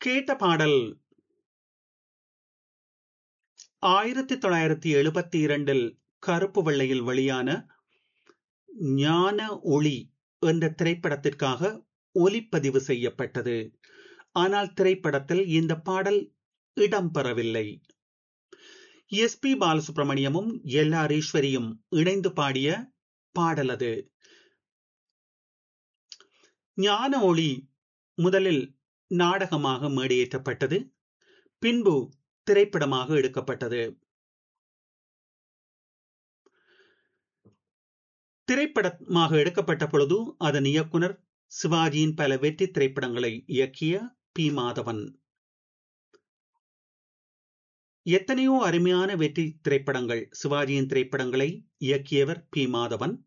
கேட்ட பாடல் ஆயிரத்தி தொள்ளாயிரத்தி எழுபத்தி இரண்டில் கருப்பு வெள்ளையில் வெளியான ஞான ஒளி என்ற திரைப்படத்திற்காக ஒலிப்பதிவு செய்யப்பட்டது ஆனால் திரைப்படத்தில் இந்த பாடல் இடம்பெறவில்லை எஸ் பி பாலசுப்ரமணியமும் எல் ஆர் ஈஸ்வரியும் இணைந்து பாடிய பாடல் அது ஞான ஒளி முதலில் நாடகமாக மேடையேற்றப்பட்டது பின்பு திரைப்படமாக எடுக்கப்பட்டது திரைப்படமாக எடுக்கப்பட்ட பொழுது அதன் இயக்குனர் சிவாஜியின் பல வெற்றி திரைப்படங்களை இயக்கிய பி மாதவன் எத்தனையோ அருமையான வெற்றி திரைப்படங்கள் சிவாஜியின் திரைப்படங்களை இயக்கியவர் பி மாதவன்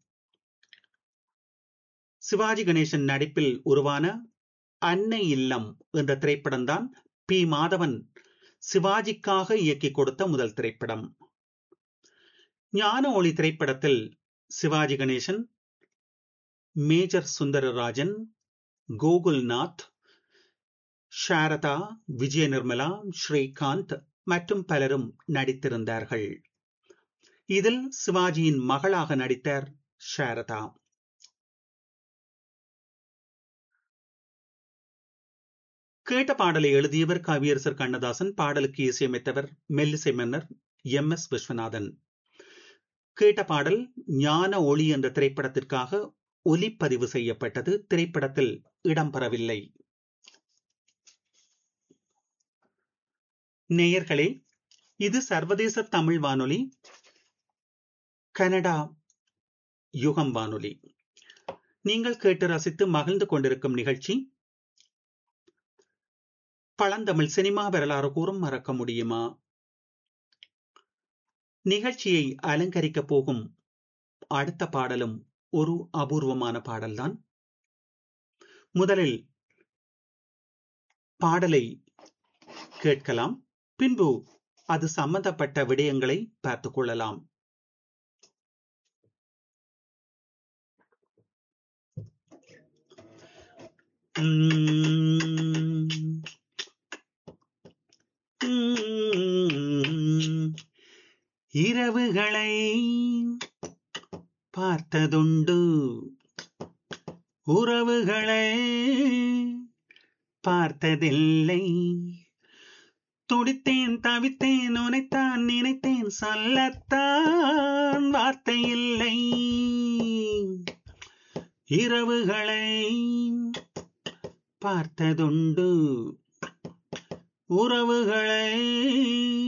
சிவாஜி கணேசன் நடிப்பில் உருவான அன்னை இல்லம் என்ற திரைப்படம்தான் பி மாதவன் சிவாஜிக்காக இயக்கி கொடுத்த முதல் திரைப்படம் ஞான ஒளி திரைப்படத்தில் சிவாஜி கணேசன் மேஜர் சுந்தரராஜன் கோகுல்நாத் சாரதா விஜய நிர்மலா ஸ்ரீகாந்த் மற்றும் பலரும் நடித்திருந்தார்கள் இதில் சிவாஜியின் மகளாக நடித்தார் சாரதா கேட்ட பாடலை எழுதியவர் கவியரசர் கண்ணதாசன் பாடலுக்கு இசையமைத்தவர் மெல்லிசை மன்னர் எம் எஸ் விஸ்வநாதன் கேட்ட பாடல் ஞான ஒளி என்ற திரைப்படத்திற்காக ஒலிப்பதிவு செய்யப்பட்டது திரைப்படத்தில் இடம்பெறவில்லை நேயர்களே இது சர்வதேச தமிழ் வானொலி கனடா யுகம் வானொலி நீங்கள் கேட்டு ரசித்து மகிழ்ந்து கொண்டிருக்கும் நிகழ்ச்சி பழந்தமிழ் சினிமா வரலாறு கூறும் மறக்க முடியுமா நிகழ்ச்சியை அலங்கரிக்க போகும் அடுத்த பாடலும் ஒரு அபூர்வமான பாடல்தான் முதலில் பாடலை கேட்கலாம் பின்பு அது சம்பந்தப்பட்ட விடயங்களை பார்த்துக் கொள்ளலாம் இரவுகளை பார்த்ததுண்டு உறவுகளை பார்த்ததில்லை துடித்தேன் தவித்தேன் உனைத்தான் நினைத்தேன் சொல்லத்தான் வார்த்தை இல்லை இரவுகளை பார்த்ததுண்டு உறவுகளை